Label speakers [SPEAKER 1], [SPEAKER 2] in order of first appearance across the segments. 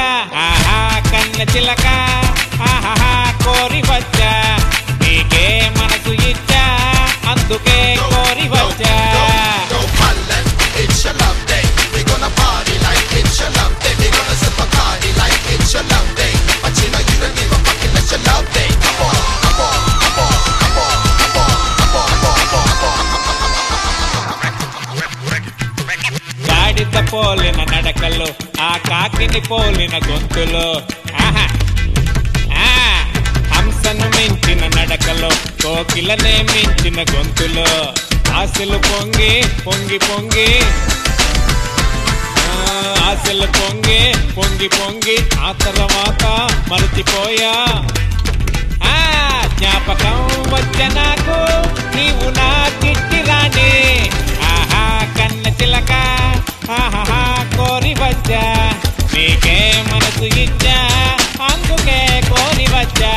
[SPEAKER 1] ఆహా కన్న చిలక ఆహా కోరి వచ్చా నీకే మనసు ఇచ్చా అందుకే కోరి వచ్చా
[SPEAKER 2] Go Holland, it's your love day. We gonna party like it's your love day. We gonna sip a party like it's your love day. But you know you don't give a fuck unless your love day. Come on, come on, come on, come on, come on, come on, come on, come on,
[SPEAKER 1] గాడిద పోలిన నడకలు ఆ కాకిని పోలిన గొంతులు ఆహా ఆ, హంసను మించిన నడకలో కోకిలనే మించిన గొంతులు ఆశలు పొంగి పొంగి పొంగి ఆ, ఆశలు పొంగి పొంగి పొంగి ఆ తర్వాత మరచిపోయా ఆ జ్ఞాపకం వచ్చే నాకు నీవు నా చిట్టి రాణి ఆహా కన్న చిలక ఆహా కోరి వచ్చా నీకే మనసు ఇచ్చా అందుకే కోరి వచ్చా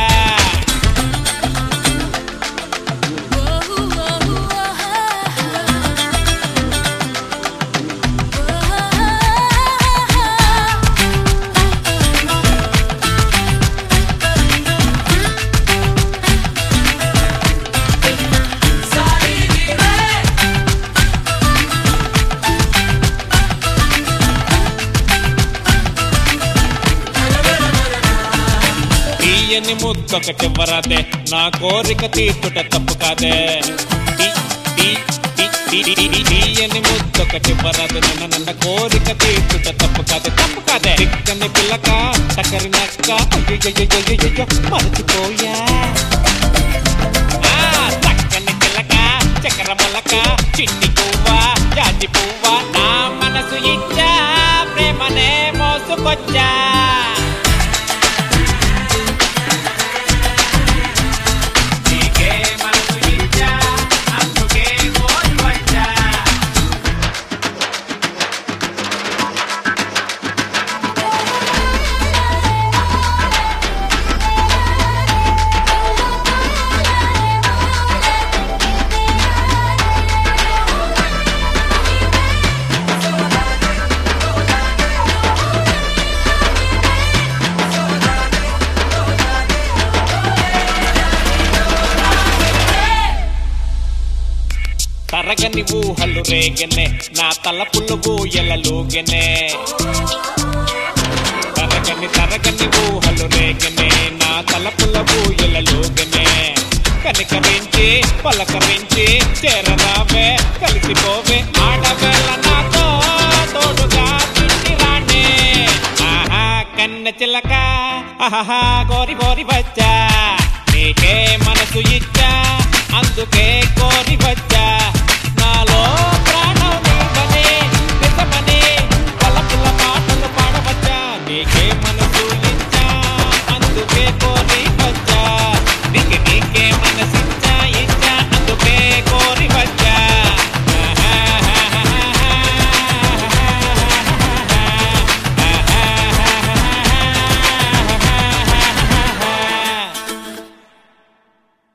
[SPEAKER 1] తీయని ముద్దొకటివ్వరాదే నా కోరిక తీర్చుట తప్పు కాదే తీ- తీ- తీ- తీ- తీ- తీ- తీయని ముద్దొకటివ్వరాదే నిన్న నన్న కోరిక తీర్చుట తప్పు కాదే తప్పు కాదే చిక్కని పిల్లక టకరి నక్క అయ్యయ్యయ్యయ్యయ్యో మరచిపోయా ఆ, చక్కని చిలక చక్కెర మొలక చిన్ని పువ్వా జాజి పువ్వా నా మనసు ఇచ్చా ప్రేమనే మోసుకొచ్చా నీకే మనసు ఇచ్చా అందుకే కోరి వచ్చా తరగని ఊహలు రేగనే నా తలపులు ఊయలలుగనే తరగని తరగని ఊహలు రేగనే నా తలపుల ఊయలలుగనే కనికరించి పలకరించి చేరరావే కలిసిపోవే ఆడవేళ నాతో తోడుగా తిండి రానే ఆహా కన్న చిలక ఆహా కోరి కోరి వచ్చా నీకే మనసు ఇచ్చా అందుకే కోరి వచ్చా